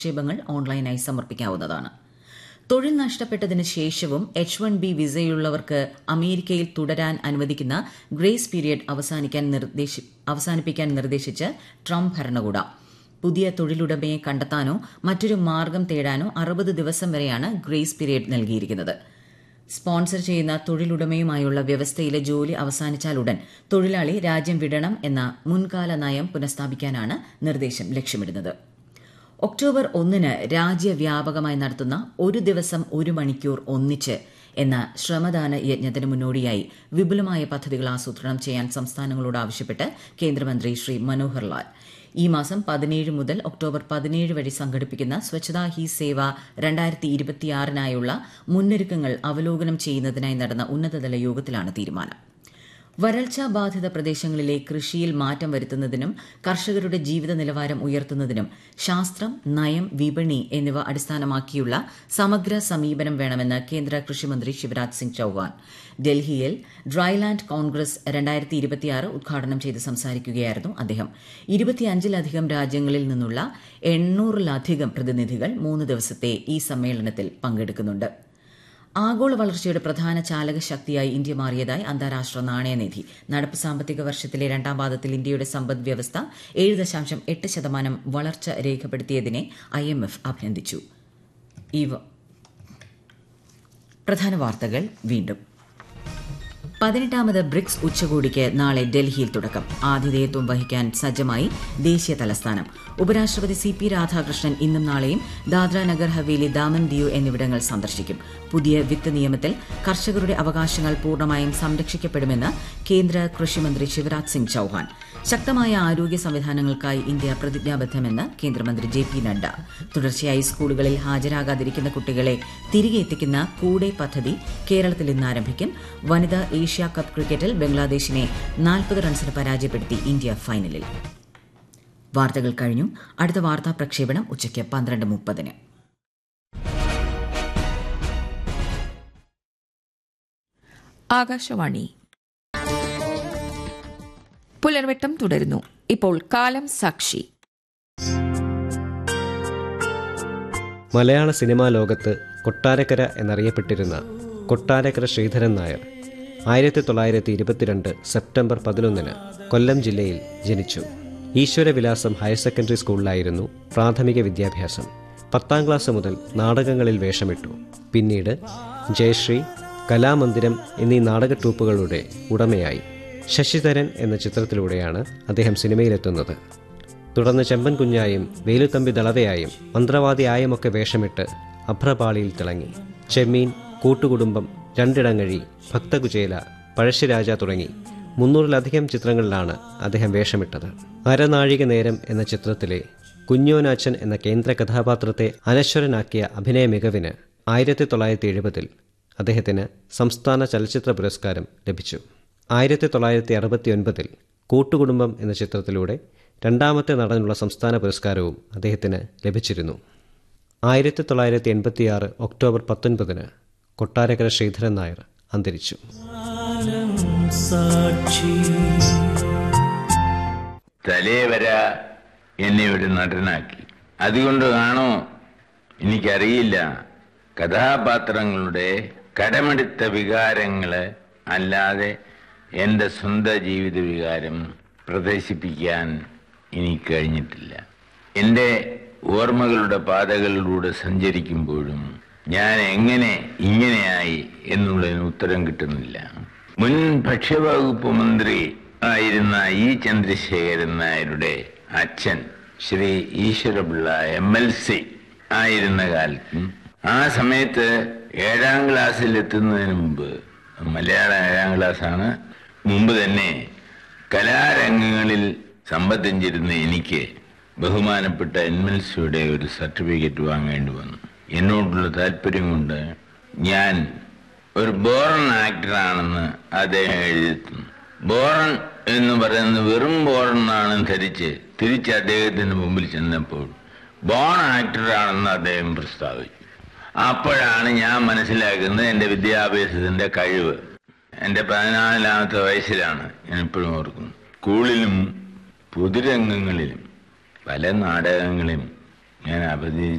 നിക്ഷേപങ്ങൾ ഓൺലൈനായി സമർപ്പിക്കാവുന്നതാണ് തൊഴിൽ നഷ്ടപ്പെട്ടതിന് ശേഷവും എച്ച് വൺ ബി വിസയുള്ളവർക്ക് അമേരിക്കയിൽ തുടരാൻ അനുവദിക്കുന്ന ഗ്രേസ് പീരിയഡ് അവസാനിപ്പിക്കാൻ നിർദ്ദേശിച്ച് ട്രംപ് ഭരണകൂടം പുതിയ തൊഴിലുടമയെ കണ്ടെത്താനോ മറ്റൊരു മാർഗം തേടാനോ അറുപത് ദിവസം വരെയാണ് ഗ്രേസ് പീരിയഡ് നൽകിയിരിക്കുന്നത് സ്പോൺസർ ചെയ്യുന്ന തൊഴിലുടമയുമായുള്ള വ്യവസ്ഥയിലെ ജോലി അവസാനിച്ചാലുടൻ തൊഴിലാളി രാജ്യം വിടണം എന്ന മുൻകാല നയം പുനഃസ്ഥാപിക്കാനാണ് നിർദ്ദേശം ലക്ഷ്യമിടുന്നത് ഒക്ടോബർ ഒന്നിന് രാജ്യവ്യാപകമായി നടത്തുന്ന ഒരു ദിവസം ഒരു മണിക്കൂർ ഒന്നിച്ച് എന്ന ശ്രമദാന യജ്ഞത്തിന് മുന്നോടിയായി വിപുലമായ പദ്ധതികൾ ആസൂത്രണം ചെയ്യാൻ സംസ്ഥാനങ്ങളോട് ആവശ്യപ്പെട്ട് കേന്ദ്രമന്ത്രി ശ്രീ മനോഹർ ലാൽ ഈ മാസം പതിനേഴ് മുതൽ ഒക്ടോബർ പതിനേഴ് വരെ സംഘടിപ്പിക്കുന്ന സ്വച്ഛതാ ഹി സേവ രണ്ടായിരത്തി ഇരുപത്തിയാറിനായുള്ള മുന്നൊരുക്കങ്ങൾ അവലോകനം ചെയ്യുന്നതിനായി നടന്ന ഉന്നതതല യോഗത്തിലാണ് തീരുമാനം വരൾച്ചാ ബാധിത പ്രദേശങ്ങളിലെ കൃഷിയിൽ മാറ്റം വരുത്തുന്നതിനും കർഷകരുടെ ജീവിത നിലവാരം ഉയർത്തുന്നതിനും ശാസ്ത്രം നയം വിപണി എന്നിവ അടിസ്ഥാനമാക്കിയുള്ള സമഗ്ര സമീപനം വേണമെന്ന് കേന്ദ്ര കൃഷിമന്ത്രി ശിവരാജ് സിംഗ് ചൌഹാൻ ഡൽഹിയിൽ ഡ്രൈലാൻഡ് കോൺഗ്രസ് രണ്ടായിരത്തി ഇരുപത്തിയാറ് ഉദ്ഘാടനം ചെയ്ത് സംസാരിക്കുകയായിരുന്നു അദ്ദേഹം ഇരുപത്തിയഞ്ചിലധികം രാജ്യങ്ങളിൽ നിന്നുള്ള എണ്ണൂറിലധികം പ്രതിനിധികൾ മൂന്ന് ദിവസത്തെ ഈ സമ്മേളനത്തിൽ പങ്കെടുക്കുന്നുണ്ട് ആഗോള വളർച്ചയുടെ പ്രധാന ചാലക ശക്തിയായി ഇന്ത്യ മാറിയതായി അന്താരാഷ്ട്ര നാണയനിധി നടപ്പ് സാമ്പത്തിക വർഷത്തിലെ രണ്ടാം പാദത്തിൽ ഇന്ത്യയുടെ സമ്പദ് വ്യവസ്ഥ ഏഴ് ദശാംശം എട്ട് ശതമാനം വളർച്ച രേഖപ്പെടുത്തിയതിനെ ഐ എം എഫ് അഭിനന്ദിച്ചു പ്രധാന വാർത്തകൾ വീണ്ടും പതിനെട്ടാമത് ബ്രിക്സ് ഉച്ചകോടിക്ക് നാളെ ഡൽഹിയിൽ തുടക്കം ആതിഥേയത്വം വഹിക്കാൻ സജ്ജമായി ദേശീയ തലസ്ഥാനം ഉപരാഷ്ട്രപതി സി പി രാധാകൃഷ്ണൻ ഇന്നും നാളെയും ദാദ്ര നഗർ ഹവേലി ദാമൻ ദിയു എന്നിവിടങ്ങൾ സന്ദർശിക്കും പുതിയ വിത്ത് നിയമത്തിൽ കർഷകരുടെ അവകാശങ്ങൾ പൂർണ്ണമായും സംരക്ഷിക്കപ്പെടുമെന്ന് കേന്ദ്ര കൃഷിമന്ത്രി ശിവരാജ് സിംഗ് ചൌഹാൻ ശക്തമായ ആരോഗ്യ സംവിധാനങ്ങൾക്കായി ഇന്ത്യ പ്രതിജ്ഞാബദ്ധമെന്ന് കേന്ദ്രമന്ത്രി ജെ പി നഡ്ഡ തുടർച്ചയായി സ്കൂളുകളിൽ ഹാജരാകാതിരിക്കുന്ന കുട്ടികളെ തിരികെ എത്തിക്കുന്ന കൂടെ പദ്ധതി കേരളത്തിൽ ഇന്ന് ആരംഭിക്കും വനിതാ ഏഷ്യ കപ്പ് ക്രിക്കറ്റിൽ ബംഗ്ലാദേശിനെ നാൽപ്പത് റൺസിന് പരാജയപ്പെടുത്തി ഇന്ത്യ ഫൈനലിൽ വാർത്തകൾ കഴിഞ്ഞു അടുത്ത വാർത്താ പ്രക്ഷേപണം ഉച്ചയ്ക്ക് പന്ത്രണ്ട് മുപ്പതിന് ആകാശവാണി പുലർവെട്ടം തുടരുന്നു ഇപ്പോൾ കാലം സാക്ഷി മലയാള സിനിമാ ലോകത്ത് കൊട്ടാരക്കര എന്നറിയപ്പെട്ടിരുന്ന കൊട്ടാരക്കര ശ്രീധരൻ നായർ ആയിരത്തി തൊള്ളായിരത്തി ഇരുപത്തിരണ്ട് സെപ്റ്റംബർ പതിനൊന്നിന് കൊല്ലം ജില്ലയിൽ ജനിച്ചു ഈശ്വരവിലാസം ഹയർ സെക്കൻഡറി സ്കൂളിലായിരുന്നു പ്രാഥമിക വിദ്യാഭ്യാസം പത്താം ക്ലാസ് മുതൽ നാടകങ്ങളിൽ വേഷമിട്ടു പിന്നീട് ജയശ്രീ കലാമന്ദിരം എന്നീ നാടക ട്രൂപ്പുകളുടെ ഉടമയായി ശശിധരൻ എന്ന ചിത്രത്തിലൂടെയാണ് അദ്ദേഹം സിനിമയിലെത്തുന്നത് തുടർന്ന് ചെമ്പൻ കുഞ്ഞായും വേലുത്തമ്പി ദളവയായും മന്ത്രവാദിയായുമൊക്കെ വേഷമിട്ട് അഭ്രപാളിയിൽ തിളങ്ങി ചെമ്മീൻ കൂട്ടുകുടുംബം രണ്ടിടങ്ങഴി ഭക്തകുചേല പഴശ്ശിരാജ തുടങ്ങി മുന്നൂറിലധികം ചിത്രങ്ങളിലാണ് അദ്ദേഹം വേഷമിട്ടത് അരനാഴിക നേരം എന്ന ചിത്രത്തിലെ കുഞ്ഞോനാച്ചൻ എന്ന കേന്ദ്ര കഥാപാത്രത്തെ അനശ്വരനാക്കിയ അഭിനയ മികവിന് ആയിരത്തി തൊള്ളായിരത്തി എഴുപതിൽ അദ്ദേഹത്തിന് സംസ്ഥാന ചലച്ചിത്ര പുരസ്കാരം ലഭിച്ചു ആയിരത്തി തൊള്ളായിരത്തി അറുപത്തി ഒൻപതിൽ കൂട്ടുകുടുംബം എന്ന ചിത്രത്തിലൂടെ രണ്ടാമത്തെ നടനുള്ള സംസ്ഥാന പുരസ്കാരവും അദ്ദേഹത്തിന് ലഭിച്ചിരുന്നു ആയിരത്തി തൊള്ളായിരത്തി എൺപത്തിയാറ് ഒക്ടോബർ പത്തൊൻപതിന് കൊട്ടാരക്കര ശ്രീധരൻ നായർ അന്തരിച്ചു തലേവര എന്നെ ഒരു നടനാക്കി അതുകൊണ്ട് കാണോ എനിക്കറിയില്ല കഥാപാത്രങ്ങളുടെ കടമെടുത്ത വികാരങ്ങള് അല്ലാതെ എൻ്റെ സ്വന്തം ജീവിത വികാരം പ്രദർശിപ്പിക്കാൻ എനിക്ക് കഴിഞ്ഞിട്ടില്ല എൻ്റെ ഓർമ്മകളുടെ പാതകളിലൂടെ സഞ്ചരിക്കുമ്പോഴും ഞാൻ എങ്ങനെ ഇങ്ങനെയായി എന്നുള്ളതിന് ഉത്തരം കിട്ടുന്നില്ല മുൻ ഭക്ഷ്യവകുപ്പ് മന്ത്രി ആയിരുന്ന ഇ ചന്ദ്രശേഖരൻ നായരുടെ അച്ഛൻ Shri Eswarapillai M L C ആയിരുന്ന കാലത്തും ആ സമയത്ത് ഏഴാം ക്ലാസ്സിൽ എത്തുന്നതിന് മുമ്പ് മലയാളം ഏഴാം ക്ലാസ്സാണ് മുമ്പ് തന്നെ കലാരംഗങ്ങളിൽ സംബന്ധിച്ചിരുന്ന എനിക്ക് ബഹുമാനപ്പെട്ട എൻ എൽ സിയുടെ ഒരു സർട്ടിഫിക്കറ്റ് വാങ്ങേണ്ടി വന്നു എന്നോടുള്ള താല്പര്യം കൊണ്ട് ഞാൻ ഒരു ബോറൺ ആക്ടറാണെന്ന് അദ്ദേഹം എഴുതിയിരുന്നു ബോറൺ എന്ന് പറയുന്നത് വെറും ബോറൺ ആണെന്ന് ധരിച്ച് തിരിച്ച് അദ്ദേഹത്തിന് മുമ്പിൽ ചെന്നപ്പോൾ ബോൺ ആക്ടറാണെന്ന് അദ്ദേഹം പ്രസ്താവിച്ചു അപ്പോഴാണ് ഞാൻ മനസ്സിലാക്കുന്നത് എൻ്റെ വിദ്യാഭ്യാസത്തിൻ്റെ കഴിവ് എൻ്റെ പതിനാലാമത്തെ വയസ്സിലാണ് ഞാൻ ഇപ്പോഴും ഓർക്കുന്നത് സ്കൂളിലും പൊതുരംഗങ്ങളിലും പല നാടകങ്ങളിലും ഞാൻ അവതരി